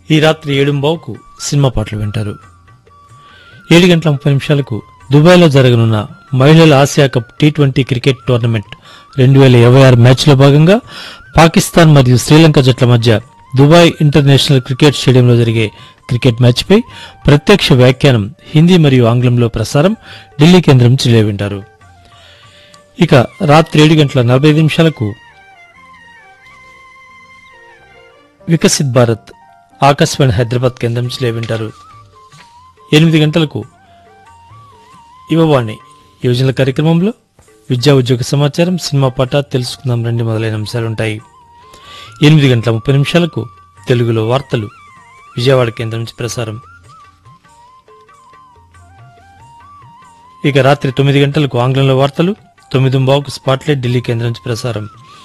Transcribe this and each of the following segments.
ఈ రాత్రి ఏడుంబావుకు సినిమా పాటలు వింటారు ఏడు గంటల ముప్పై నిమిషాలకు దుబాయ్లో జరగనున్న మహిళల Asia cup T twenty cricket tournament రెండు వేల ఇరవై ఆరు మ్యాచ్లో భాగంగా పాకిస్తాన్ మరియు శ్రీలంక జట్ల మధ్య దుబాయ్ ఇంటర్నేషనల్ క్రికెట్ స్టేడియంలో జరిగే క్రికెట్ మ్యాచ్పై ప్రత్యక్ష వ్యాఖ్యానం హిందీ మరియు ఆంగ్లంలో ప్రసారం ఢిల్లీ కేంద్రం నుంచి వింటారు ఇక రాత్రి ఏడు గంటల నలభై ఐదు నిమిషాలకు వికసిత్ భారత్ ఆకాశవాణి హైదరాబాద్ కేంద్రం నుంచి వింటారు ఎనిమిది గంటలకు యువవాణి యోజనల కార్యక్రమంలో విద్యా ఉద్యోగ సమాచారం సినిమా పాట తెలుసుకుందాం రండి మొదలైన అంశాలుంటాయి ఎనిమిది గంటల ముప్పై నిమిషాలకు తెలుగులో వార్తలు విజయవాడ కేంద్రం నుంచి ప్రసారం ఇక రాత్రి తొమ్మిది గంటలకు ఆంగ్లంలో వార్తలు తొమ్మిది బావుకు స్పాట్లైట్ ఢిల్లీ కేంద్రం నుంచి ప్రసారం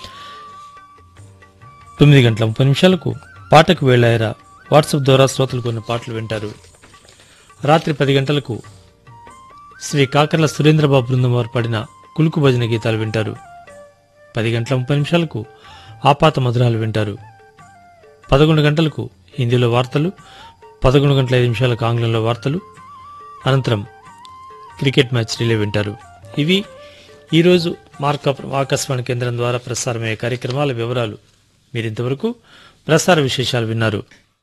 తొమ్మిది గంటల ముప్పై నిమిషాలకు పాటకు వేళాయరా వాట్సాప్ ద్వారా శ్రోతలు కొన్ని పాటలు వింటారు రాత్రి పది గంటలకు శ్రీ కాకర్ల సురేంద్రబాబు బృందం వారు పాడిన కులుకు భజన గీతాలు వింటారు పది గంటల ముప్పై నిమిషాలకు ఆపాత మధురాలు వింటారు పదకొండు గంటలకు హిందీలో వార్తలు పదకొండు గంటల ఐదు నిమిషాలకు ఆంగ్లంలో వార్తలు అనంతరం క్రికెట్ మ్యాచ్ రిలే వింటారు ఇవి ఈరోజు మార్క ఆకాశవాణి కేంద్రం ద్వారా ప్రసారమయ్యే కార్యక్రమాల వివరాలు మీరింతవరకు ప్రసార విశేషాలు విన్నారు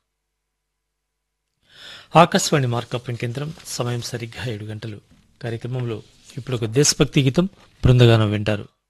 ఆకాశవాణి మార్కప్పన్ కేంద్రం సమయం సరిగ్గా ఏడు గంటలు కార్యక్రమంలో ఇప్పుడు ఒక దేశభక్తి గీతం బృందగానం వింటారు